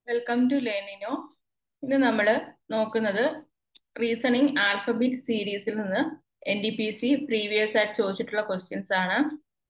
welcome to Learnino ഇന്ന് നമ്മൾ നോക്കുന്നത് റീസണിങ് ആൽഫബറ്റ് സീരീസിൽ നിന്ന് N D P C previous ആയിട്ട് ചോദിച്ചിട്ടുള്ള ക്വസ്റ്റ്യൻസ് ആണ്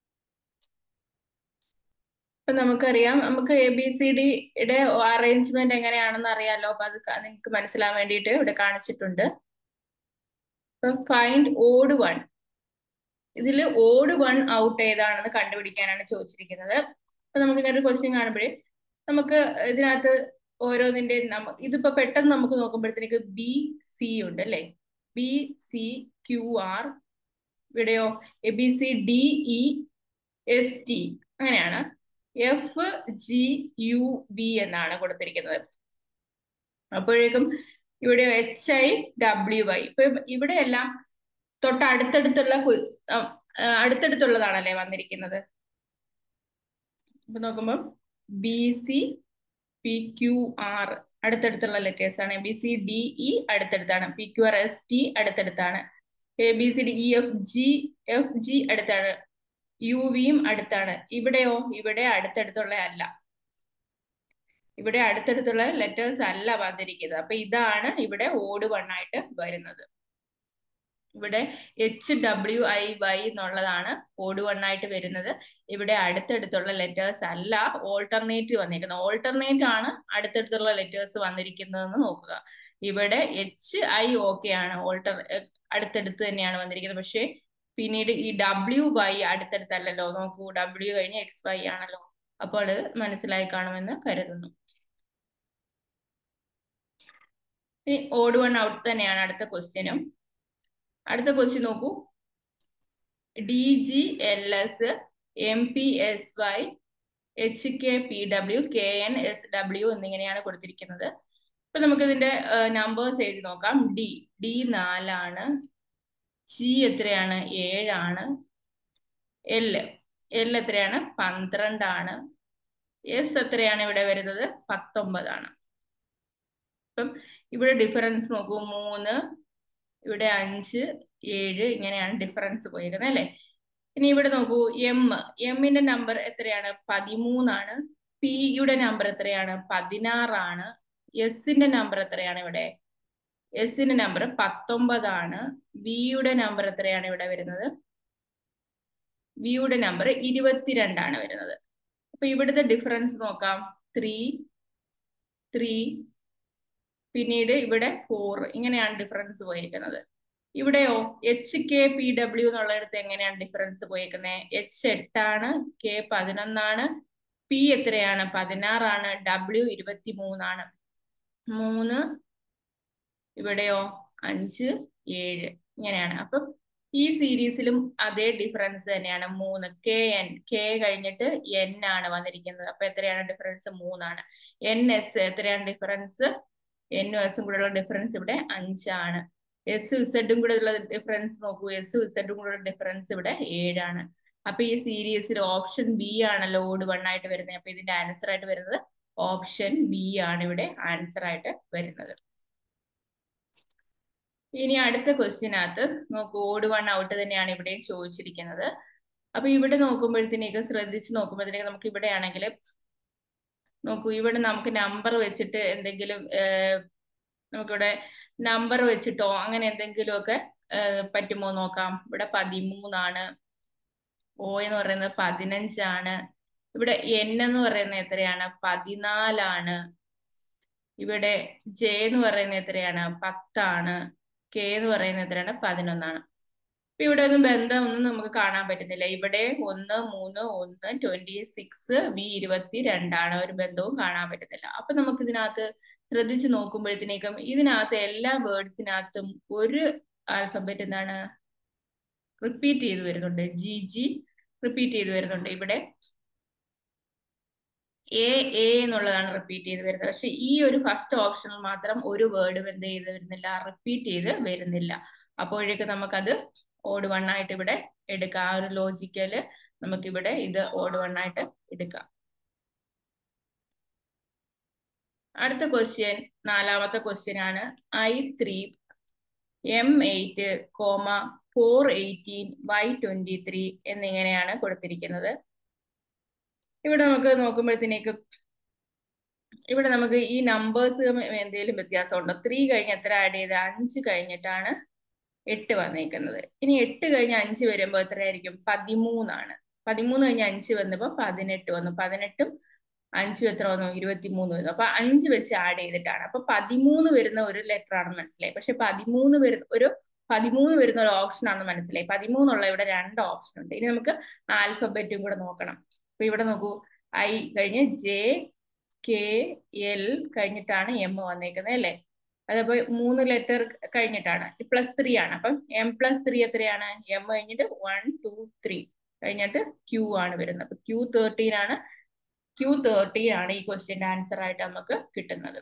ഇപ്പൊ നമുക്കറിയാം നമുക്ക് എ ബി സി ഡിയുടെ അറേഞ്ച്മെന്റ് എങ്ങനെയാണെന്ന് അറിയാലോ അപ്പൊ അത് നിങ്ങൾക്ക് മനസ്സിലാൻ വേണ്ടിയിട്ട് ഇവിടെ കാണിച്ചിട്ടുണ്ട് ഇപ്പൊ ഫൈൻഡ് ഓഡ് വൺ ഇതിൽ ഓഡ് വൺ ഔട്ട് ഏതാണെന്ന് കണ്ടുപിടിക്കാനാണ് ചോദിച്ചിരിക്കുന്നത് അപ്പൊ നമുക്ക് ഇങ്ങനെ ഒരു ക്വസ്റ്റ്യൻ കാണുമ്പോഴേ നമുക്ക് ഇതിനകത്ത് ഓരോന്നിന്റെ നമ്മ ഇതിപ്പോ പെട്ടെന്ന് നമുക്ക് നോക്കുമ്പോഴത്തേക്ക് ബി സി ഉണ്ട് അല്ലെ ബി സി ക്യു ആർ ഇവിടെയോ A B C D E S T അങ്ങനെയാണ് എഫ് ജി യു ബി എന്നാണ് കൊടുത്തിരിക്കുന്നത് അപ്പോഴേക്കും ഇവിടെ എച്ച് ഐ ഡബ്ല്യു വൈ ഇപ്പൊ ഇവിടെ എല്ലാം തൊട്ട് അടുത്തടുത്തുള്ള അടുത്തടുത്തുള്ളതാണല്ലേ വന്നിരിക്കുന്നത് ഇപ്പൊ നോക്കുമ്പോൾ B C P Q R അടുത്തടുത്തുള്ള ലെറ്റേഴ്സ് ആണ് ബി സി ഡി ഇ അടുത്തടുത്താണ് P Q R S T അടുത്തടുത്താണ് A B C D E F G F G അടുത്താണ് യു വിയും അടുത്താണ് ഇവിടെയോ ഇവിടെ അടുത്തടുത്തുള്ള അല്ല ഇവിടെ അടുത്തടുത്തുള്ള ലെറ്റേഴ്സ് അല്ല വന്നിരിക്കുന്നത് അപ്പൊ ഇതാണ് ഇവിടെ ഓട് വണ്ണായിട്ട് വരുന്നത് ഇവിടെ എച്ച് ഡബ്ല്യു ഐ വൈ എന്നുള്ളതാണ് ഓട് വണ്ണായിട്ട് വരുന്നത് ഇവിടെ അടുത്തടുത്തുള്ള ലെറ്റേഴ്സ് അല്ല ഓൾട്ടർനേറ്റ് വന്നിരിക്കുന്നത് ഓൾട്ടർനേറ്റ് ആണ് അടുത്തടുത്തുള്ള ലെറ്റേഴ്സ് വന്നിരിക്കുന്നതെന്ന് നോക്കുക ഇവിടെ എച്ച് ഐ ഓക്കെ ആണ് ഓൾട്ടർ അടുത്തടുത്ത് തന്നെയാണ് വന്നിരിക്കുന്നത് പക്ഷേ പിന്നീട് ഈ ഡബ്ല്യു വൈ അടുത്തടുത്തല്ലല്ലോ നോക്കൂ ഡബ്ല്യു കഴിഞ്ഞ് എക്സ് വൈ ആണല്ലോ അപ്പോൾ അത് മനസ്സിലായി കാണുമെന്ന് കരുതുന്നു ഇനി ഓഡ് വൺ ഔട്ട് തന്നെയാണ് അടുത്ത ക്വസ്റ്റ്യനും അടുത്ത ക്വസ്റ്റ്യൻ നോക്കൂ D G L S M P S Y H K P W K N S W എന്നിങ്ങനെയാണ് കൊടുത്തിരിക്കുന്നത് ഇപ്പൊ നമുക്ക് ഇതിന്റെ നമ്പേഴ്സ് എഴുതി നോക്കാം ഡി ഡി നാലാണ് ജി എത്രയാണ് ഏഴാണ് എൽ എൽ എത്രയാണ് പന്ത്രണ്ടാണ് എസ് എത്രയാണ് ഇവിടെ വരുന്നത് പത്തൊമ്പതാണ് ഇപ്പം ഇവിടെ ഡിഫറൻസ് നോക്കൂ മൂന്ന് ഇവിടെ അഞ്ച് ഏഴ് ഇങ്ങനെയാണ് ഡിഫറൻസ് പോയിരിക്കുന്നത് അല്ലെ ഇനി ഇവിടെ നോക്കൂ എം എമ്മിന്റെ നമ്പർ എത്രയാണ് പതിമൂന്നാണ് പിയുടെ നമ്പർ എത്രയാണ് പതിനാറാണ് എസിന്റെ നമ്പർ എത്രയാണ് ഇവിടെ എസിന്റെ നമ്പർ പത്തൊമ്പതാണ് വിയുടെ നമ്പർ എത്രയാണ് ഇവിടെ വരുന്നത് വിയുടെ നമ്പർ ഇരുപത്തിരണ്ടാണ് വരുന്നത് അപ്പൊ ഇവിടുത്തെ ഡിഫറൻസ് നോക്കാം ത്രീ ത്രീ പിന്നീട് ഇവിടെ ഫോർ ഇങ്ങനെയാണ് ഡിഫറൻസ് പോയിരിക്കുന്നത് ഇവിടെയോ എച്ച് കെ പി ഡബ്ല്യു എന്നുള്ളിടത്ത് എങ്ങനെയാണ് ഡിഫറൻസ് പോയിരിക്കുന്നത് എച്ച് എട്ടാണ് കെ പതിനൊന്നാണ് പി എത്രയാണ് പതിനാറാണ് ഡബ്ല്യു ഇരുപത്തി മൂന്നാണ് മൂന്ന് ഇവിടെയോ അഞ്ച് ഏഴ് ഇങ്ങനെയാണ് അപ്പം ഈ സീരീസിലും അതേ ഡിഫറൻസ് തന്നെയാണ് മൂന്ന് കെ എൻ കെ കഴിഞ്ഞിട്ട് എൻ ആണ് വന്നിരിക്കുന്നത് അപ്പൊ എത്രയാണ് ഡിഫറൻസ് മൂന്നാണ് എൻ എസ് എത്രയാണ് ഡിഫറൻസ് എന്നും എസും കൂടെയുള്ള ഡിഫറൻസ് ഇവിടെ അഞ്ചാണ് എസ് ഇസഡും കൂടെ ഉള്ള ഡിഫറൻസ് നോക്കൂ എസ് ഇസഡും കൂടെ ഡിഫറൻസ് ഇവിടെ ഏഴാണ് അപ്പൊ ഈ സീരീസിൽ ഓപ്ഷൻ ബി ആണ് ലോഡ് വൺ ആയിട്ട് വരുന്നത് അപ്പൊ ഇതിന്റെ ആൻസർ ആയിട്ട് വരുന്നത് ഓപ്ഷൻ ബി ആണ് ഇവിടെ ആൻസർ ആയിട്ട് വരുന്നത് ഇനി അടുത്ത ക്വസ്റ്റ്യനകത്ത് നോക്കൂ ഓട് വൺ ഔട്ട് തന്നെയാണ് ഇവിടെയും ചോദിച്ചിരിക്കുന്നത് അപ്പൊ ഇവിടെ നോക്കുമ്പോഴത്തേക്ക് ശ്രദ്ധിച്ച് നോക്കുമ്പോഴത്തേക്ക് നമുക്ക് ഇവിടെ ആണെങ്കിൽ നോക്കൂ ഇവിടെ നമുക്ക് നമ്പർ വെച്ചിട്ട് എന്തെങ്കിലും നമുക്കിവിടെ നമ്പർ വെച്ചിട്ടോ അങ്ങനെ എന്തെങ്കിലുമൊക്കെ പറ്റുമോ നോക്കാം ഇവിടെ പതിമൂന്നാണ് ഓ എന്ന് പറയുന്നത് പതിനഞ്ചാണ് ഇവിടെ എൻ എന്ന് പറയുന്നത് എത്രയാണ് പതിനാലാണ് ഇവിടെ ജെ എന്ന് പറയുന്നത് എത്രയാണ് പത്താണ് കെ എന്ന് പറയുന്നത് എത്രയാണ് പതിനൊന്നാണ് അപ്പൊ ഇവിടെ ഒന്നും ബന്ധം ഒന്നും നമുക്ക് കാണാൻ പറ്റുന്നില്ല ഇവിടെ ഒന്ന് മൂന്ന് ഒന്ന് ട്വന്റി സിക്സ് ബി ഇരുപത്തി രണ്ടാണ് ഒരു ബന്ധവും കാണാൻ പറ്റുന്നില്ല അപ്പൊ നമുക്ക് ഇതിനകത്ത് ശ്രദ്ധിച്ച് നോക്കുമ്പോഴത്തേക്കും ഇതിനകത്ത് എല്ലാ വേർഡ്സിനകത്തും ഒരു ആൽഫബറ്റ് എന്താണ് റിപ്പീറ്റ് ചെയ്ത് വരുന്നുണ്ട് ജി ജി റിപ്പീറ്റ് ചെയ്ത് വരുന്നുണ്ട് ഇവിടെ എ എ എന്നുള്ളതാണ് റിപ്പീറ്റ് ചെയ്ത് വരുന്നത് പക്ഷെ ഈ ഒരു ഫസ്റ്റ് ഓപ്ഷനിൽ മാത്രം ഒരു വേർഡും എന്ത് ചെയ്ത് വരുന്നില്ല റിപ്പീറ്റ് ചെയ്ത് വരുന്നില്ല അപ്പോഴേക്ക് നമുക്കത് ഓഡ് വൺ ആയിട്ട് ഇവിടെ എടുക്കാം ആ ഒരു ലോജിക്കല് നമുക്കിവിടെ ഇത് ഓഡ് വൺ ആയിട്ട് എടുക്കാം അടുത്ത ക്വസ്റ്റ്യൻ നാലാമത്തെ ക്വസ്റ്റ്യൻ ആണ് I three M eight comma four eighteen Y twenty three എന്നിങ്ങനെയാണ് കൊടുത്തിരിക്കുന്നത് ഇവിടെ നമുക്ക് നോക്കുമ്പോഴത്തേക്ക് ഇവിടെ നമുക്ക് ഈ നമ്പേഴ്സ് എന്തെങ്കിലും വ്യത്യാസമുണ്ടോ ത്രീ കഴിഞ്ഞ് എത്ര ആഡ് ചെയ്ത് അഞ്ച് കഴിഞ്ഞിട്ടാണ് എട്ട് വന്നേക്കുന്നത് ഇനി എട്ട് കഴിഞ്ഞ് അഞ്ച് വരുമ്പോൾ എത്രയായിരിക്കും പതിമൂന്നാണ് പതിമൂന്ന് കഴിഞ്ഞ് അഞ്ച് വന്നപ്പോൾ പതിനെട്ട് വന്നു പതിനെട്ടും അഞ്ചും എത്ര വന്നു ഇരുപത്തിമൂന്ന് വന്നു അപ്പൊ അഞ്ച് വെച്ച് ആഡ് ചെയ്തിട്ടാണ് അപ്പൊ പതിമൂന്ന് വരുന്ന ഒരു ലെറ്റർ ആണെന്ന് മനസ്സിലായി പക്ഷെ പതിമൂന്ന് വരുന്ന ഒരു പതിമൂന്ന് വരുന്ന ഒരു ഓപ്ഷൻ ആണെന്ന് മനസ്സിലായി പതിമൂന്നുള്ള ഇവിടെ രണ്ട് ഓപ്ഷൻ ഉണ്ട് ഇനി നമുക്ക് ആൽഫബറ്റും കൂടെ നോക്കണം അപ്പൊ ഇവിടെ നോക്കൂ ഐ കഴിഞ്ഞ് ജെ കെ എൽ കഴിഞ്ഞിട്ടാണ് എം വന്നേക്കുന്നത് അല്ലേ അതപ്പോ മൂന്ന് ലെറ്റർ കഴിഞ്ഞിട്ടാണ് പ്ലസ് ത്രീ ആണ് അപ്പം എം പ്ലസ് ത്രീ എത്രയാണ് എം കഴിഞ്ഞിട്ട് വൺ ടു ത്രീ കഴിഞ്ഞിട്ട് ക്യൂ ആണ് വരുന്നത് അപ്പൊ ക്യൂ തേർട്ടീൻ ആണ് ക്യൂ തേർട്ടീൻ ആണ് ഈ ക്വസ്റ്റ്യന്റെ ആൻസർ ആയിട്ട് നമുക്ക് കിട്ടുന്നത്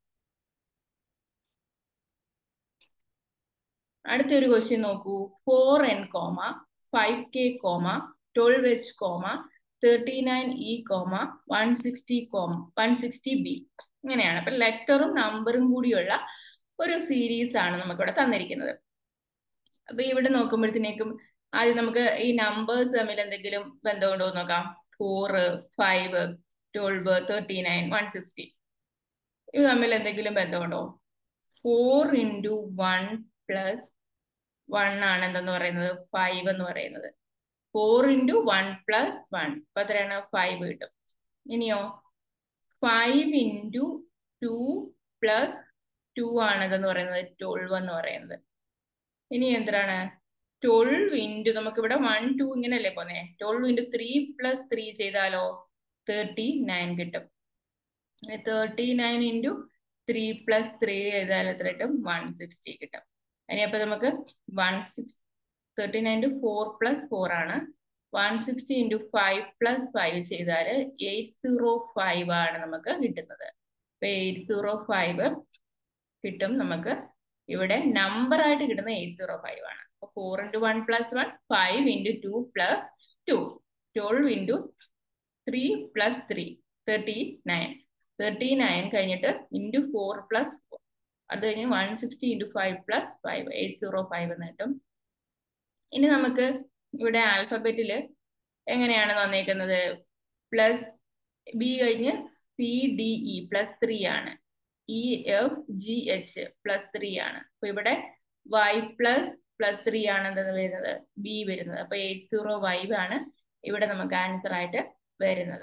അടുത്തൊരു ക്വസ്റ്റ്യൻ നോക്കൂ four N comma five K comma twelve H comma thirty nine E comma one sixty comma one sixty B ഇങ്ങനെയാണ് അപ്പൊ ലെറ്ററും നമ്പറും കൂടിയുള്ള ഒരു സീരീസ് ആണ് നമുക്കിവിടെ തന്നിരിക്കുന്നത് അപ്പൊ ഇവിടെ നോക്കുമ്പോഴത്തേക്കും ആദ്യം നമുക്ക് ഈ നമ്പേഴ്സ് തമ്മിൽ എന്തെങ്കിലും ബന്ധമുണ്ടോ എന്ന് നോക്കാം four five twelve thirty nine one sixty ഇത് തമ്മിൽ എന്തെങ്കിലും ബന്ധമുണ്ടോ four into one plus one ആണ് എന്തെന്ന് പറയുന്നത് ഫൈവ് എന്ന് പറയുന്നത് four into one plus one അപ്പൊ എത്രയാണ് ഫൈവ് കിട്ടും ഇനിയോ five into two plus two ആണ് ഇതെന്ന് പറയുന്നത് ട്വൽവ് എന്ന് പറയുന്നത് ഇനി എന്താണ് ട്വൽവ് ഇൻറ്റു നമുക്ക് ഇവിടെ വൺ ടു ഇങ്ങനെയല്ലേ പോന്നെ twelve into three plus three ചെയ്താലോ തേർട്ടി നയൻ കിട്ടും thirty nine into three plus three ചെയ്താൽ എത്ര കിട്ടും വൺ സിക്സ്റ്റി കിട്ടും ഇനി അപ്പൊ നമുക്ക് one six thirty nine two four plus four ആണ് one sixty into five plus five ചെയ്താൽ എയ്റ്റ് സീറോ ഫൈവ് ആണ് നമുക്ക് കിട്ടുന്നത് അപ്പൊ എയ്റ്റ് സീറോ ഫൈവ് കിട്ടും നമുക്ക് ഇവിടെ നമ്പർ ആയിട്ട് കിട്ടുന്നത് എയ്റ്റ് സീറോ ഫൈവ് ആണ് അപ്പൊ four into one plus one five into two plus two twelve into three plus three thirty nine thirty nine കഴിഞ്ഞിട്ട് ഇൻറ്റു ഫോർ പ്ലസ് ഫോർ അത് കഴിഞ്ഞ് one sixty into five plus five eight zero five എന്ന് കിട്ടും ഇനി നമുക്ക് ഇവിടെ ആൽഫബറ്റിൽ എങ്ങനെയാണ് വന്നേക്കുന്നത് പ്ലസ് ബി കഴിഞ്ഞ് C D E plus three ആണ് E F G H plus three ആണ് അപ്പൊ ഇവിടെ വൈ പ്ലസ് പ്ലസ് ത്രീ ആണ് എന്തെന്ന് വരുന്നത് ബി വരുന്നത് അപ്പൊ എയ്റ്റ് സീറോ വൈവ് ആണ് ഇവിടെ നമുക്ക് ആൻസർ ആയിട്ട് വരുന്നത്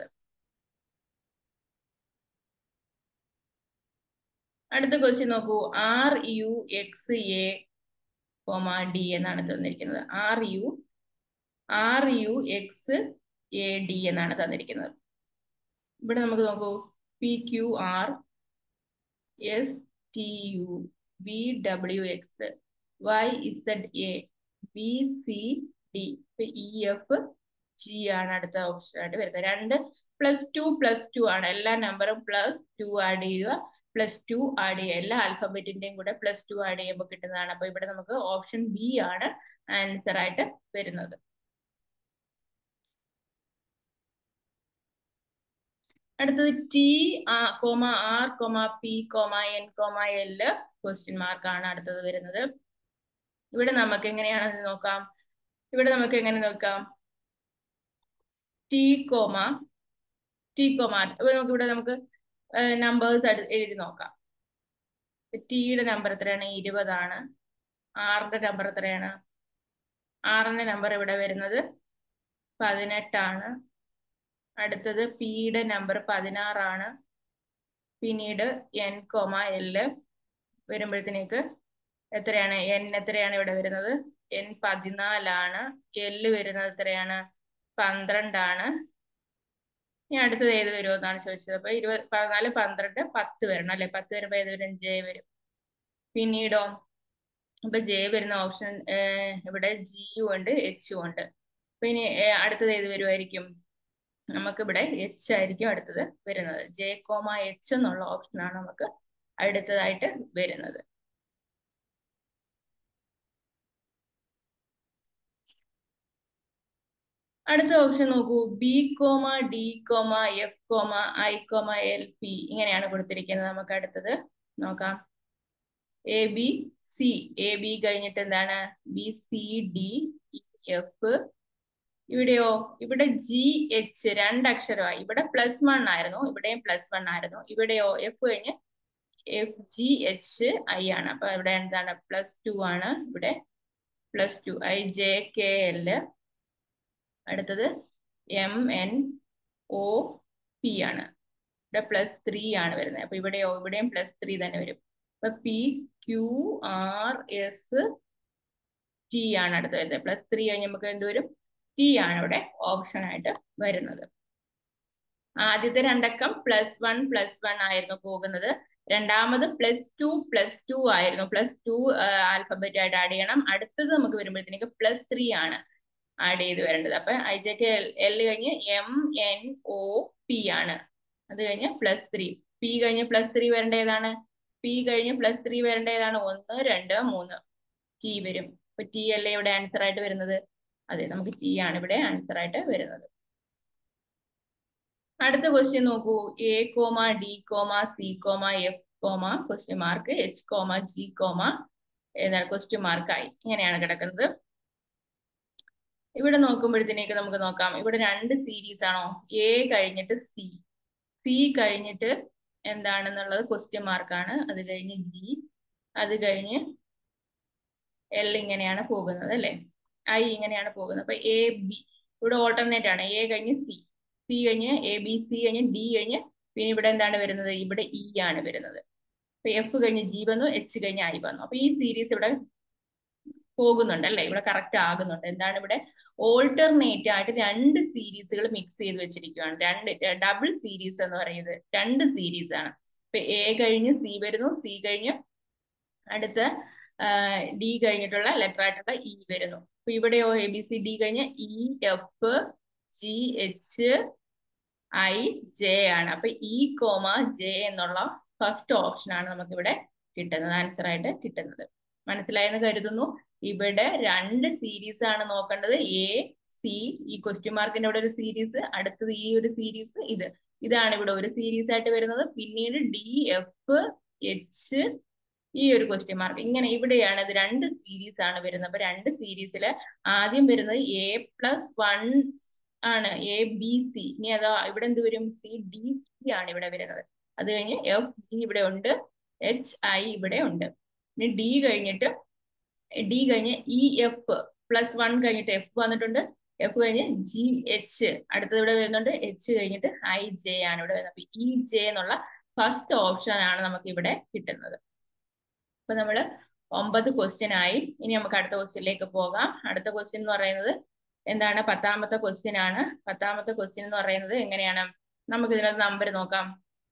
അടുത്ത ക്വസ്റ്റ്യൻ നോക്കൂ R U X A comma D എന്നാണ് തന്നിരിക്കുന്നത് R U R U X A D എന്നാണ് തന്നിരിക്കുന്നത് ഇവിടെ നമുക്ക് നോക്കൂ P Q R S T U V W X Y Z A B C D E F G ആണ് അടുത്ത option ആയിട്ട് വരുന്നത് രണ്ട് പ്ലസ് ടു പ്ലസ് ടു ആണ് എല്ലാ നമ്പറും പ്ലസ് ടു ആഡ് ചെയ്യുക പ്ലസ് ടു ആഡ് ചെയ്യുക എല്ലാ ആൽഫബറ്റിന്റെയും കൂടെ പ്ലസ് ടു ആഡ് ചെയ്യുമ്പോൾ കിട്ടുന്നതാണ് അപ്പൊ ഇവിടെ നമുക്ക് ഓപ്ഷൻ ബി ആണ് ആൻസർ ആയിട്ട് വരുന്നത് അടുത്തത് T comma R comma P comma N comma L question mark ആണ് അടുത്തത് വരുന്നത് ഇവിടെ നമുക്ക് എങ്ങനെയാണെന്ന് നോക്കാം ഇവിടെ നമുക്ക് എങ്ങനെ നോക്കാം ടി കോമ ടി കോമ അപ്പൊ നമുക്ക് ഇവിടെ നമുക്ക് നമ്പേഴ്സ് എഴുതി നോക്കാം ടിയുടെ നമ്പർ എത്രയാണ് ഇരുപതാണ് ആറിന്റെ നമ്പർ എത്രയാണ് ആറിന്റെ നമ്പർ ഇവിടെ വരുന്നത് പതിനെട്ടാണ് അടുത്തത് പിയുടെ നമ്പർ പതിനാറാണ് പിന്നീട് എൻ കോമ എല് വരുമ്പോഴത്തേക്ക് എത്രയാണ് എൻ എത്രയാണ് ഇവിടെ വരുന്നത് എൻ പതിനാലാണ് എല്ല് വരുന്നത് എത്രയാണ് പന്ത്രണ്ടാണ് ഇനി അടുത്തത് ഏത് വരുമോ എന്നാണ് ചോദിച്ചത് അപ്പൊ ഇരുപത് പതിനാല് പന്ത്രണ്ട് പത്ത് വരണം അല്ലെ പത്ത് വരുമ്പോ ഏത് വരും ജെ വരും പിന്നീടോ അപ്പൊ ജെ വരുന്ന ഓപ്ഷൻ ഇവിടെ ജിയും ഉണ്ട് എച്ചും ഉണ്ട് അപ്പൊ ഇനി അടുത്തത് ഏത് വരുമായിരിക്കും നമുക്കിവിടെ എച്ച് ആയിരിക്കും അടുത്തത് വരുന്നത് ജെ കോമ എച്ച് എന്നുള്ള ഓപ്ഷനാണ് നമുക്ക് അടുത്തതായിട്ട് വരുന്നത് അടുത്ത ഓപ്ഷൻ നോക്കൂ B comma D comma F comma I comma L P ഇങ്ങനെയാണ് കൊടുത്തിരിക്കുന്നത് നമുക്ക് അടുത്തത് നോക്കാം A B C A B കഴിഞ്ഞിട്ട് എന്താണ് B C D E F ഇവിടെയോ ഇവിടെ ജി എച്ച് രണ്ടക്ഷരമായി ഇവിടെ പ്ലസ് വൺ ആയിരുന്നു ഇവിടെയും പ്ലസ് വൺ ആയിരുന്നു ഇവിടെയോ എഫ് കഴിഞ്ഞ് എഫ് ജി എച്ച് ഐ ആണ് അപ്പൊ ഇവിടെ എന്താണ് പ്ലസ് ടു ആണ് ഇവിടെ plus two I J K L അടുത്തത് എം എൻ ഒ പി ആണ് ഇവിടെ പ്ലസ് ത്രീ ആണ് വരുന്നത് അപ്പൊ ഇവിടെയോ ഇവിടെയും പ്ലസ് ത്രീ തന്നെ വരും അപ്പൊ P Q R S T ആണ് അടുത്ത് വരുന്നത് പ്ലസ് ത്രീ കഴിഞ്ഞ് നമുക്ക് എന്ത് വരും ടി ആണ് ഇവിടെ ഓപ്ഷൻ ആയിട്ട് വരുന്നത് ആദ്യത്തെ രണ്ടക്കം പ്ലസ് വൺ പ്ലസ് വൺ ആയിരുന്നു പോകുന്നത് രണ്ടാമത് പ്ലസ് ടു പ്ലസ് ടു ആയിരുന്നു പ്ലസ് ടു ആൽഫബറ്റ് ആയിട്ട് ആഡ് ചെയ്യണം അടുത്തത് നമുക്ക് വരുമ്പോഴത്തേക്ക് പ്ലസ് ത്രീ ആണ് ആഡ് ചെയ്ത് വരേണ്ടത് അപ്പൊ ഐ ജെ കെ എൽ കഴിഞ്ഞ് എം എൻ ഒ പി ആണ് അത് കഴിഞ്ഞ് പ്ലസ് ത്രീ പി കഴിഞ്ഞ് പ്ലസ് ത്രീ വരേണ്ട ഏതാണ് പി കഴിഞ്ഞ് പ്ലസ് ത്രീ വരേണ്ട ഏതാണ് ഒന്ന് രണ്ട് മൂന്ന് ടി വരും അപ്പൊ ടി അല്ലേ ഇവിടെ ആൻസർ ആയിട്ട് വരുന്നത് അതെ നമുക്ക് ടി ആണ് ഇവിടെ ആൻസർ ആയിട്ട് വരുന്നത് അടുത്ത ക്വസ്റ്റ്യൻ നോക്കൂ A comma D comma C comma F comma question mark H comma G comma ഏതാണ് ക്വസ്റ്റ്യൻ മാർക്കായി ഇങ്ങനെയാണ് കിടക്കുന്നത് ഇവിടെ നോക്കുമ്പോഴത്തേക്ക് നമുക്ക് നോക്കാം ഇവിടെ രണ്ട് സീരീസ് ആണോ എ കഴിഞ്ഞിട്ട് സി സി കഴിഞ്ഞിട്ട് എന്താണെന്നുള്ളത് ക്വസ്റ്റ്യൻ മാർക്കാണ് അത് കഴിഞ്ഞ് ജി അത് കഴിഞ്ഞ് എൽ ഇങ്ങനെയാണ് പോകുന്നത് അല്ലെ ഐ ഇങ്ങനെയാണ് പോകുന്നത് അപ്പൊ എ ബി ഇവിടെ ഓൾട്ടർനേറ്റ് ആണ് എ കഴിഞ്ഞ് സി സി കഴിഞ്ഞ് എ ബി സി കഴിഞ്ഞ് ഡി കഴിഞ്ഞ് പിന്നെ ഇവിടെ എന്താണ് വരുന്നത് ഇവിടെ ഇ ആണ് വരുന്നത് അപ്പൊ എഫ് കഴിഞ്ഞ് ജി വന്നു എച്ച് കഴിഞ്ഞ് ഐ വന്നു അപ്പൊ ഈ സീരീസ് ഇവിടെ പോകുന്നുണ്ട് അല്ലെ ഇവിടെ കറക്റ്റ് ആകുന്നുണ്ട് എന്താണ് ഇവിടെ ഓൾട്ടർനേറ്റ് ആയിട്ട് രണ്ട് സീരീസുകൾ മിക്സ് ചെയ്ത് വെച്ചിരിക്കുകയാണ് രണ്ട് ഡബിൾ സീരീസ് എന്ന് പറയുന്നത് രണ്ട് സീരീസ് ആണ് ഇപ്പൊ എ കഴിഞ്ഞ് സി വരുന്നു സി കഴിഞ്ഞ് അടുത്ത ഡി കഴിഞ്ഞിട്ടുള്ള ലെറ്റർ ആയിട്ടുള്ള ഇ വരുന്നു അപ്പൊ ഇവിടെയോ എ ബി സി ഡി കഴിഞ്ഞ് E F G H I J ആണ് അപ്പൊ ഇ കോമ ജെ എന്നുള്ള ഫസ്റ്റ് ഓപ്ഷൻ ആണ് നമുക്ക് ഇവിടെ കിട്ടുന്നത് ആൻസർ ആയിട്ട് കിട്ടുന്നത് മനസ്സിലായെന്ന് കരുതുന്നു ഇവിടെ രണ്ട് സീരീസ് ആണ് നോക്കേണ്ടത് എ സി ഈ ക്വസ്റ്റ്യൻ മാർക്കിന്റെ ഇവിടെ ഒരു സീരീസ് അടുത്തത് ഈ ഒരു സീരീസ് ഇത് ഇതാണ് ഇവിടെ ഒരു സീരീസ് ആയിട്ട് വരുന്നത് പിന്നീട് ഡി എഫ് എച്ച് ഈ ഒരു ക്വസ്റ്റ്യൻ മാർക്ക് ഇങ്ങനെ ഇവിടെയാണ് ഇത് രണ്ട് സീരീസ് ആണ് വരുന്നത് അപ്പൊ രണ്ട് സീരീസിൽ ആദ്യം വരുന്നത് എ പ്ലസ് വൺ ആണ് എ ബി സി ഇനി അതോ ഇവിടെ എന്ത് വരും സി ഡി സി ആണ് ഇവിടെ വരുന്നത് അത് കഴിഞ്ഞ് എഫ് ജി ഇവിടെ ഉണ്ട് എച്ച് ഐ ഇവിടെ ഉണ്ട് ഇനി ഡി കഴിഞ്ഞിട്ട് ഡി കഴിഞ്ഞ് ഇ എഫ് പ്ലസ് വൺ കഴിഞ്ഞിട്ട് എഫ് വന്നിട്ടുണ്ട് എഫ് കഴിഞ്ഞ് ജി എച്ച് അടുത്തത് ഇവിടെ വരുന്നുണ്ട് എച്ച് കഴിഞ്ഞിട്ട് ഐ ജെ ആണ് ഇവിടെ വരുന്നത് അപ്പൊ ഇ ജെ എന്നുള്ള ഫസ്റ്റ് ഓപ്ഷൻ ആണ് നമുക്ക് ഇവിടെ കിട്ടുന്നത് അപ്പൊ നമ്മള് ഒമ്പത് ക്വസ്റ്റ്യൻ ആയി ഇനി നമുക്ക് അടുത്ത ക്വസ്റ്റ്യനിലേക്ക് പോകാം അടുത്ത ക്വസ്റ്റ്യൻ എന്ന് പറയുന്നത് എന്താണ് പത്താമത്തെ ക്വസ്റ്റ്യൻ ആണ് പത്താമത്തെ ക്വസ്റ്റ്യൻ എന്ന് പറയുന്നത് എങ്ങനെയാണ് നമുക്ക് ഇതിനകത്ത് നമ്പർ നോക്കാം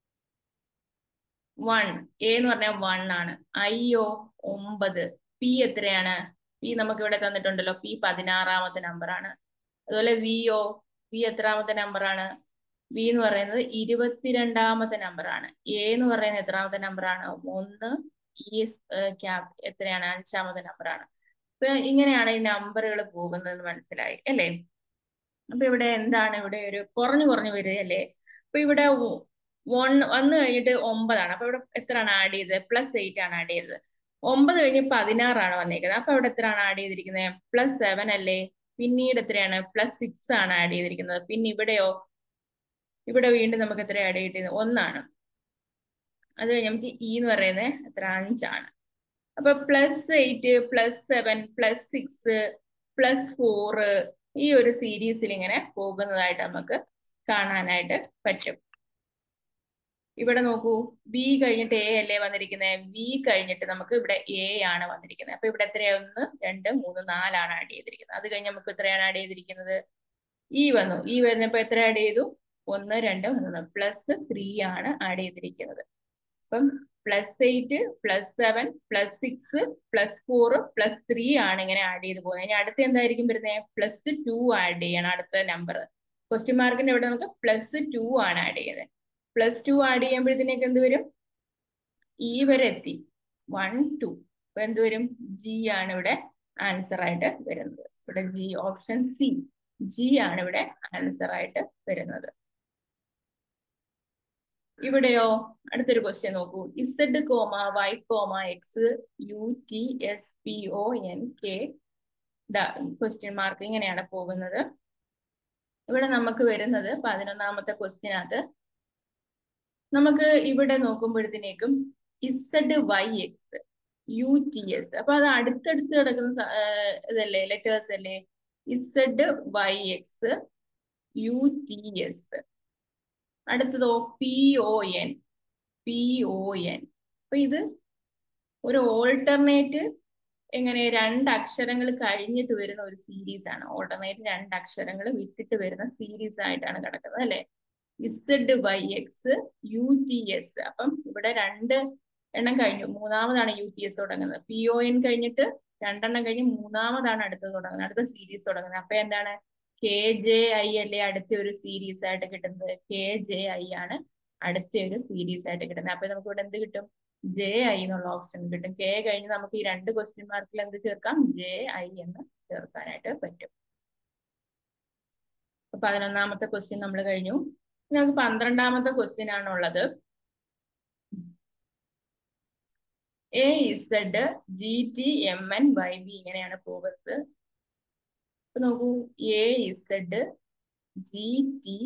വൺ എ എന്ന് പറഞ്ഞാൽ വൺ ആണ് ഐയോ ഒമ്പത് പി എത്രയാണ് പി നമുക്ക് ഇവിടെ തന്നിട്ടുണ്ടല്ലോ പി പതിനാറാമത്തെ നമ്പർ ആണ് അതുപോലെ വിയോ വി എത്രാമത്തെ നമ്പർ ആണ് വി എന്ന് പറയുന്നത് ഇരുപത്തിരണ്ടാമത്തെ നമ്പർ ആണ് എ എന്ന് പറയുന്നത് എത്രാമത്തെ നമ്പർ ആണ് ഒന്ന് ഈ ക്യാപ് എത്രയാണ് അഞ്ചാമത്തെ നമ്പർ ആണ് ഇപ്പൊ ഇങ്ങനെയാണ് ഈ നമ്പറുകൾ പോകുന്നത് മനസ്സിലായി അല്ലേ അപ്പൊ ഇവിടെ എന്താണ് ഇവിടെ ഒരു കുറഞ്ഞു കുറഞ്ഞു വരികയല്ലേ അപ്പൊ ഇവിടെ വൺ വന്നു കഴിഞ്ഞിട്ട് ഒമ്പതാണ് അപ്പൊ ഇവിടെ എത്രയാണ് ആഡ് ചെയ്തത് പ്ലസ് എയ്റ്റ് ആണ് ആഡ് ചെയ്തത് ഒമ്പത് കഴിഞ്ഞ് പതിനാറാണ് വന്നിരിക്കുന്നത് അപ്പൊ ഇവിടെ എത്രയാണ് ആഡ് ചെയ്തിരിക്കുന്നത് പ്ലസ് സെവൻ അല്ലേ പിന്നീട് എത്രയാണ് പ്ലസ് സിക്സ് ആണ് ആഡ് ചെയ്തിരിക്കുന്നത് പിന്നെ ഇവിടെയോ ഇവിടെ വീണ്ടും നമുക്ക് എത്ര ആഡ് ചെയ്തിരിക്കുന്നത് ഒന്നാണ് അത് കഴിഞ്ഞ് നമുക്ക് ഇ എന്ന് പറയുന്നത് എത്ര അഞ്ചാണ് അപ്പൊ plus eight plus seven plus six plus four ഈ ഒരു സീരീസിൽ ഇങ്ങനെ പോകുന്നതായിട്ട് നമുക്ക് കാണാനായിട്ട് പറ്റും ഇവിടെ നോക്കൂ ബി കഴിഞ്ഞിട്ട് എ അല്ലേ വന്നിരിക്കുന്നത് വി കഴിഞ്ഞിട്ട് നമുക്ക് ഇവിടെ എ ആണ് വന്നിരിക്കുന്നത് അപ്പൊ ഇവിടെ എത്രയാ ഒന്ന് രണ്ട് മൂന്ന് നാലാണ് ആഡ് ചെയ്തിരിക്കുന്നത് അത് കഴിഞ്ഞ് നമുക്ക് എത്രയാണ് ആഡ് ചെയ്തിരിക്കുന്നത് ഇ വന്നു ഇ വരുന്നപ്പോ എത്ര ആഡ് ചെയ്തു ഒന്ന് രണ്ട് മൂന്ന് പ്ലസ് ത്രീ ആണ് ആഡ് ചെയ്തിരിക്കുന്നത് അപ്പം plus eight plus seven plus six plus four plus three ആണ് ഇങ്ങനെ ആഡ് ചെയ്ത് പോകുന്നത് ഇനി അടുത്ത എന്തായിരിക്കും വരുന്നത് പ്ലസ് ടു ആഡ് ചെയ്യണം അടുത്ത നമ്പർ ക്വസ്റ്റ്യൻ മാർക്കിന്റെ ഇവിടെ നമുക്ക് പ്ലസ് ടു ആണ് ആഡ് ചെയ്യുന്നത് പ്ലസ് ടു ആഡ് ചെയ്യുമ്പോഴത്തേക്ക് എന്ത് വരും ഈ വരെ എത്തി വൺ ടു അപ്പൊ എന്ത് വരും ജി ആണ് ഇവിടെ ആൻസർ ആയിട്ട് വരുന്നത് ഇവിടെ ജി ഓപ്ഷൻ സി ജി ആണ് ഇവിടെ ആൻസർ ആയിട്ട് വരുന്നത് ഇവിടെയോ അടുത്തൊരു ക്വസ്റ്റ്യൻ നോക്കൂ Z comma Y comma X U T S P O N K question mark ഇങ്ങനെയാണ് പോകുന്നത് ഇവിടെ നമുക്ക് വരുന്നത് പതിനൊന്നാമത്തെ ക്വസ്റ്റ്യനകത്ത് നമുക്ക് ഇവിടെ നോക്കുമ്പോഴത്തേക്കും Z Y X U T S അപ്പൊ അത് അടുത്തടുത്ത് കിടക്കുന്ന സ- ഏർ ഇതല്ലേ ലെറ്റേഴ്സ് അല്ലേ Z Y X U T S അടുത്തതോ P O N P O N അപ്പൊ ഇത് ഒരു ഓൾട്ടർനേറ്റ് എങ്ങനെ രണ്ട് അക്ഷരങ്ങൾ കഴിഞ്ഞിട്ട് വരുന്ന ഒരു സീരീസ് ആണ് ഓൾട്ടർനേറ്റ് രണ്ട് അക്ഷരങ്ങൾ വിട്ടിട്ട് വരുന്ന സീരീസ് ആയിട്ടാണ് കിടക്കുന്നത് അല്ലെ Z Y X U T S അപ്പം ഇവിടെ രണ്ട് എണ്ണം കഴിഞ്ഞു മൂന്നാമതാണ് യു ടി എസ് തുടങ്ങുന്നത് പി ഒ എൻ കഴിഞ്ഞിട്ട് രണ്ടെണ്ണം കഴിഞ്ഞ് മൂന്നാമതാണ് അടുത്തത് തുടങ്ങുന്നത് അടുത്ത സീരീസ് തുടങ്ങുന്നത് അപ്പൊ എന്താണ് കെ ജെ ഐ അല്ലേ അടുത്ത ഒരു സീരീസ് ആയിട്ട് കിട്ടുന്നത് കെ ജെ ഐ ആണ് അടുത്ത ഒരു സീരീസ് ആയിട്ട് കിട്ടുന്നത് അപ്പൊ നമുക്ക് ഇവിടെ എന്ത് കിട്ടും ജെ ഐ എന്നുള്ള ഓപ്ഷൻ കിട്ടും കെ കഴിഞ്ഞ് നമുക്ക് ഈ രണ്ട് ക്വസ്റ്റ്യൻ മാർക്കിൽ എന്ത് ചേർക്കാം ജെ ഐ എന്ന് ചേർക്കാനായിട്ട് പറ്റും അപ്പൊ പതിനൊന്നാമത്തെ ക്വസ്റ്റ്യൻ നമ്മൾ കഴിഞ്ഞു ഇനി നമുക്ക് പന്ത്രണ്ടാമത്തെ ക്വസ്റ്റ്യൻ ആണുള്ളത് A Z G T M N Y B ഇങ്ങനെയാണ് പോകുന്നത് അപ്പൊ നോക്കൂ A Z G T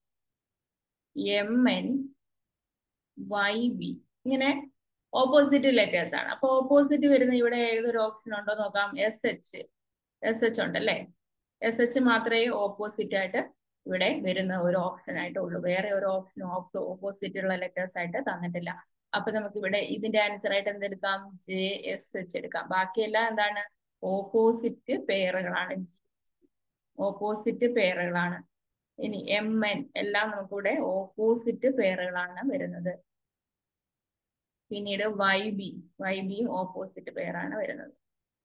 M N Y B ഇങ്ങനെ ഓപ്പോസിറ്റ് ലെറ്റേഴ്സ് ആണ് അപ്പൊ ഓപ്പോസിറ്റ് വരുന്ന ഇവിടെ ഏതൊരു ഓപ്ഷൻ ഉണ്ടോ നോക്കാം എസ് എച്ച് എസ് എച്ച് ഉണ്ടല്ലേ എസ് എച്ച് മാത്രമേ ഓപ്പോസിറ്റ് ആയിട്ട് ഇവിടെ വരുന്ന ഒരു ഓപ്ഷൻ ആയിട്ടുള്ളൂ വേറെ ഒരു ഓപ്ഷൻ ഓപ്പോസിറ്റ് ഉള്ള ലെറ്റേഴ്സ് ആയിട്ട് തന്നിട്ടില്ല അപ്പൊ നമുക്ക് ഇവിടെ ഇതിന്റെ ആൻസർ ആയിട്ട് എന്തെടുക്കാം ജെ എസ് എച്ച് എടുക്കാം ബാക്കിയെല്ലാം എന്താണ് ഓപ്പോസിറ്റ് പെയറുകളാണ് ഓപ്പോസിറ്റ് പെയറുകളാണ് ഇനി എം എൻ എല്ലാം നമുക്കിവിടെ ഓപ്പോസിറ്റ് പെയറുകളാണ് വരുന്നത് പിന്നീട് വൈ ബി വൈ ബിയും ഓപ്പോസിറ്റ് പെയറാണ് വരുന്നത്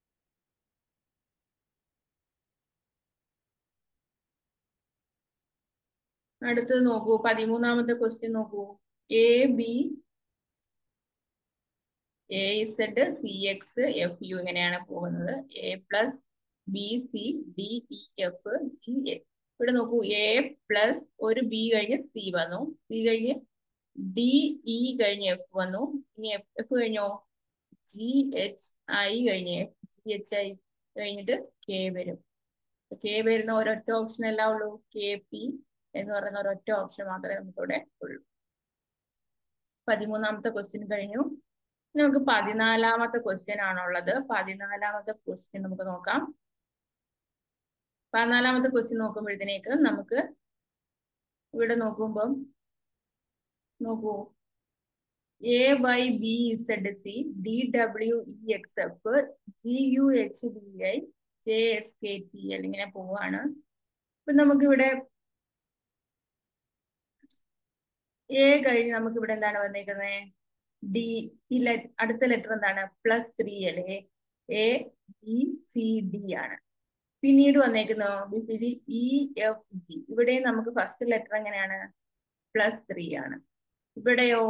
അടുത്തത് നോക്കൂ പതിമൂന്നാമത്തെ ക്വസ്റ്റ്യൻ നോക്കൂ A B A Z C X F U ഇങ്ങനെയാണ് പോകുന്നത് A plus B C D E F G A ഇവിടെ നോക്കൂ എ പ്ലസ് ഒരു ബി കഴിഞ്ഞ് സി വന്നു സി കഴിഞ്ഞ് ഡി ഇ കഴിഞ്ഞ് എഫ് വന്നു ഇനി എഫ് കഴിഞ്ഞോ ജി എച്ച് ഐ കഴിഞ്ഞ് എഫ് ജി എച്ച് ഐ കഴിഞ്ഞിട്ട് കെ വരും കെ വരുന്ന ഒരൊറ്റ ഓപ്ഷൻ അല്ല ഉള്ളൂ കെ പി എന്ന് പറയുന്ന ഒരൊറ്റ ഓപ്ഷൻ മാത്രമേ നമുക്കിവിടെ ഉള്ളൂ പതിമൂന്നാമത്തെ ക്വസ്റ്റ്യൻ കഴിഞ്ഞു ഇനി നമുക്ക് പതിനാലാമത്തെ ക്വസ്റ്റ്യൻ ആണുള്ളത് പതിനാലാമത്തെ ക്വസ്റ്റ്യൻ നമുക്ക് നോക്കാം പതിനാലാമത്തെ ക്വസ്റ്റ്യൻ നോക്കുമ്പോഴത്തേക്ക് നമുക്ക് ഇവിടെ നോക്കുമ്പം നോക്കൂ A Y B Z C D W E X F G U H D I J S K T L ഇങ്ങനെ പോവാണ് ഇപ്പൊ നമുക്കിവിടെ എ കഴിഞ്ഞ് നമുക്ക് ഇവിടെ എന്താണ് വന്നേക്കുന്നത് ഡി ഈ അടുത്ത ലെറ്റർ എന്താണ് പ്ലസ് ത്രീ അല്ലേ എ ബി സി ഡി ആണ് പിന്നീട് വന്നേക്കുന്നു B C D E F G ഇവിടെ നമുക്ക് ഫസ്റ്റ് ലെറ്റർ എങ്ങനെയാണ് പ്ലസ് ത്രീ ആണ് ഇവിടെയോ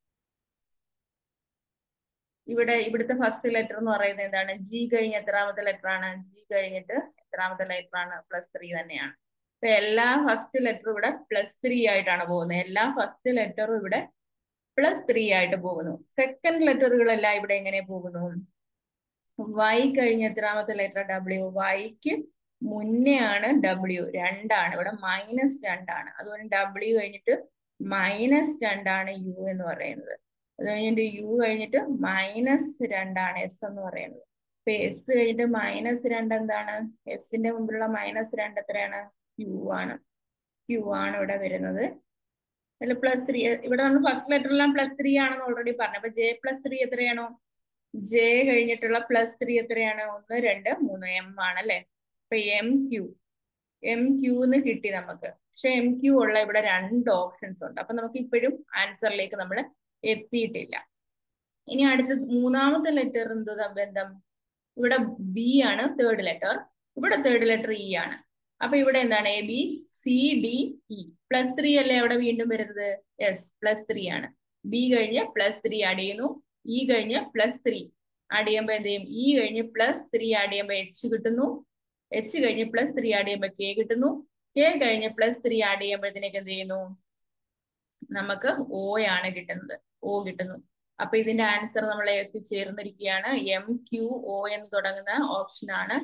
ഇവിടെ ഇവിടുത്തെ ഫസ്റ്റ് ലെറ്റർ എന്ന് പറയുന്നത് എന്താണ് ജി കഴിഞ്ഞ എത്രാമത്തെ ലെറ്റർ ആണ് ജി കഴിഞ്ഞിട്ട് എത്രാമത്തെ ലെറ്റർ ആണ് പ്ലസ് ത്രീ തന്നെയാണ് അപ്പൊ എല്ലാ ഫസ്റ്റ് ലെറ്ററും ഇവിടെ പ്ലസ് ത്രീ ആയിട്ടാണ് പോകുന്നത് എല്ലാ ഫസ്റ്റ് ലെറ്ററും ഇവിടെ പ്ലസ് ത്രീ ആയിട്ട് പോകുന്നു സെക്കൻഡ് ലെറ്ററുകളെല്ലാം ഇവിടെ എങ്ങനെ പോകുന്നു വൈ കഴിഞ്ഞ എത്രാമത്തെ ലെറ്റർ ഡബ്ല്യു വൈക്ക് മുന്നേ ആണ് ഡബ്ല്യു രണ്ടാണ് ഇവിടെ മൈനസ് രണ്ടാണ് അതുപോലെ ഡബ്ല്യു കഴിഞ്ഞിട്ട് മൈനസ് രണ്ടാണ് യു എന്ന് പറയുന്നത് അത് കഴിഞ്ഞിട്ട് യു കഴിഞ്ഞിട്ട് മൈനസ് രണ്ടാണ് എസ് എന്ന് പറയുന്നത് ഇപ്പൊ എസ് കഴിഞ്ഞിട്ട് മൈനസ് രണ്ട് എന്താണ് എസിന്റെ മുമ്പിലുള്ള മൈനസ് രണ്ട് എത്രയാണ് ക്യൂ ആണ് ക്യൂ ആണ് ഇവിടെ വരുന്നത് അതിൽ പ്ലസ് ത്രീ ഇവിടെ നമ്മൾ ഫസ്റ്റ് ലെറ്ററെല്ലാം പ്ലസ് ത്രീ ആണെന്ന് ഓൾറെഡി പറഞ്ഞു അപ്പൊ ജെ പ്ലസ് ത്രീ എത്രയാണോ ജെ കഴിഞ്ഞിട്ടുള്ള പ്ലസ് ത്രീ എത്രയാണ് ഒന്ന് രണ്ട് മൂന്ന് എം ആണ് അല്ലെ അപ്പൊ എം ക്യൂ എം ക്യൂന്ന് കിട്ടി നമുക്ക് പക്ഷെ എം ക്യൂ ഉള്ള ഇവിടെ രണ്ട് ഓപ്ഷൻസ് ഉണ്ട് അപ്പൊ നമുക്ക് ഇപ്പോഴും ആൻസറിലേക്ക് നമ്മൾ എത്തിയിട്ടില്ല ഇനി അടുത്ത മൂന്നാമത്തെ ലെറ്റർ എന്തോ ബന്ധം ഇവിടെ ബി ആണ് തേർഡ് ലെറ്റർ ഇവിടെ തേർഡ് ലെറ്റർ ഇ ആണ് അപ്പൊ ഇവിടെ എന്താണ് A B C D E plus three അല്ലേ അവിടെ വീണ്ടും വരുന്നത് എസ് പ്ലസ് ത്രീ ആണ് ബി കഴിഞ്ഞ് പ്ലസ് ത്രീ ആഡ് ചെയ്യുന്നു ഇ കഴിഞ്ഞ് പ്ലസ് ത്രീ ആഡ് ചെയ്യുമ്പോൾ എന്ത് ചെയ്യും ഇ കഴിഞ്ഞ് പ്ലസ് ത്രീ ആഡ് ചെയ്യുമ്പോൾ എച്ച് കിട്ടുന്നു എച്ച് കഴിഞ്ഞ് പ്ലസ് ത്രീ ആഡ് ചെയ്യുമ്പോൾ കെ കിട്ടുന്നു കെ കഴിഞ്ഞ് പ്ലസ് ത്രീ ആഡ് ചെയ്യുമ്പോഴത്തേക്ക് എന്ത് ചെയ്യുന്നു നമുക്ക് ഓ ആണ് കിട്ടുന്നത് ഓ കിട്ടുന്നു അപ്പൊ ഇതിന്റെ ആൻസർ നമ്മൾ എത്തിച്ചേർന്നിരിക്കുകയാണ് എം ക്യു ഒ എന്ന് തുടങ്ങുന്ന ഓപ്ഷൻ ആണ്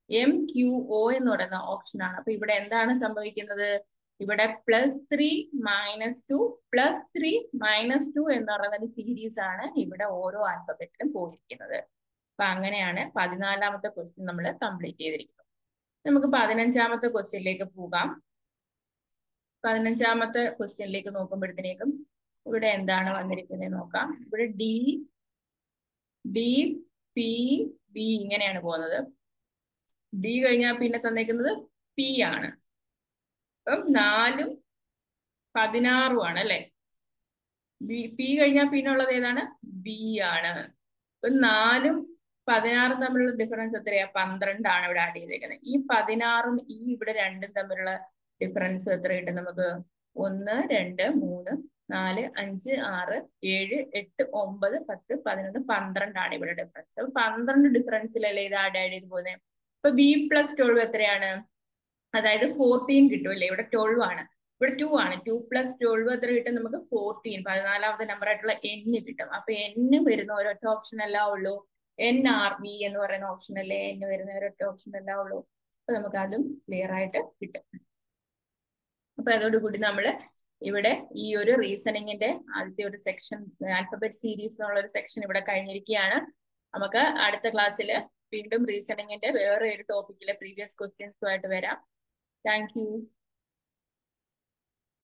എം ക്യു ഒ എന്ന് പറയുന്ന ഓപ്ഷൻ ആണ് അപ്പൊ ഇവിടെ എന്താണ് സംഭവിക്കുന്നത് ഇവിടെ plus three minus two plus three minus two എന്ന് പറയുന്ന ഒരു സീരീസ് ആണ് ഇവിടെ ഓരോ ആൽഫബറ്റിലും പോയിരിക്കുന്നത് അപ്പൊ അങ്ങനെയാണ് പതിനാലാമത്തെ ക്വസ്റ്റ്യൻ നമ്മൾ കംപ്ലീറ്റ് ചെയ്തിരിക്കുന്നത് നമുക്ക് പതിനഞ്ചാമത്തെ ക്വസ്റ്റ്യനിലേക്ക് പോകാം പതിനഞ്ചാമത്തെ ക്വസ്റ്റ്യനിലേക്ക് നോക്കുമ്പോഴത്തേക്കും ഇവിടെ എന്താണ് വന്നിരിക്കുന്നത് നോക്കാം ഇവിടെ ഡി ഡി പി ബി ഇങ്ങനെയാണ് പോകുന്നത് ഡി കഴിഞ്ഞാൽ പിന്നെ തന്നേക്കുന്നത് പി ആണ് അപ്പം നാലും പതിനാറും ആണ് അല്ലെ ബി പി കഴിഞ്ഞാൽ പിന്നെ ഉള്ളത് ഏതാണ് ബി ആണ് ഇപ്പൊ നാലും പതിനാറും തമ്മിലുള്ള ഡിഫറൻസ് എത്രയാ പന്ത്രണ്ടാണ് ഇവിടെ ആഡ് ചെയ്തേക്കുന്നത് ഈ പതിനാറും ഈ ഇവിടെ രണ്ടും തമ്മിലുള്ള ഡിഫറൻസ് എത്ര കിട്ടും നമുക്ക് ഒന്ന് രണ്ട് മൂന്ന് നാല് അഞ്ച് ആറ് ഏഴ് എട്ട് ഒമ്പത് പത്ത് പതിനൊന്ന് പന്ത്രണ്ടാണ് ഇവിടെ ഡിഫറൻസ് അപ്പൊ പന്ത്രണ്ട് ഡിഫറൻസിലല്ലേ ഇത് ആഡ് ആഡ് ചെയ്ത് പോകുന്നത് ഇപ്പൊ ബി പ്ലസ് ട്വൽവ് എത്രയാണ് അതായത് ഫോർട്ടീൻ കിട്ടും അല്ലേ ഇവിടെ ട്വൽവ് ആണ് ഇവിടെ ടു ആണ് ടു പ്ലസ് ട്വൽവ് എത്ര കിട്ടും നമുക്ക് ഫോർട്ടീൻ പതിനാലാമത്തെ നമ്പർ ആയിട്ടുള്ള എൻ കിട്ടും അപ്പൊ എൻ വരുന്ന ഒരൊറ്റ ഓപ്ഷൻ അല്ല ഉള്ളൂ എൻ ആർ ബി എന്ന് പറയുന്ന ഓപ്ഷൻ അല്ലേ എൻ വരുന്ന ഒരൊറ്റ ഓപ്ഷൻ അല്ല ഉള്ളൂ അപ്പൊ നമുക്ക് അതും ക്ലിയർ ആയിട്ട് കിട്ടും അപ്പൊ അതോടുകൂടി നമ്മൾ ഇവിടെ ഈ ഒരു റീസണിങ്ങിന്റെ ആദ്യത്തെ ഒരു സെക്ഷൻ ആൽഫബറ്റ് സീരീസ് എന്നുള്ള ഒരു സെക്ഷൻ ഇവിടെ കഴിഞ്ഞിരിക്കുകയാണ് നമുക്ക് അടുത്ത ക്ലാസ്സിൽ വീണ്ടും റീസണിങ്ങിന്റെ വേറെ ഒരു ടോപ്പിക്കിലെ പ്രീവിയസ് ക്വസ്റ്റ്യൻസുമായിട്ട് വരാം താങ്ക് യു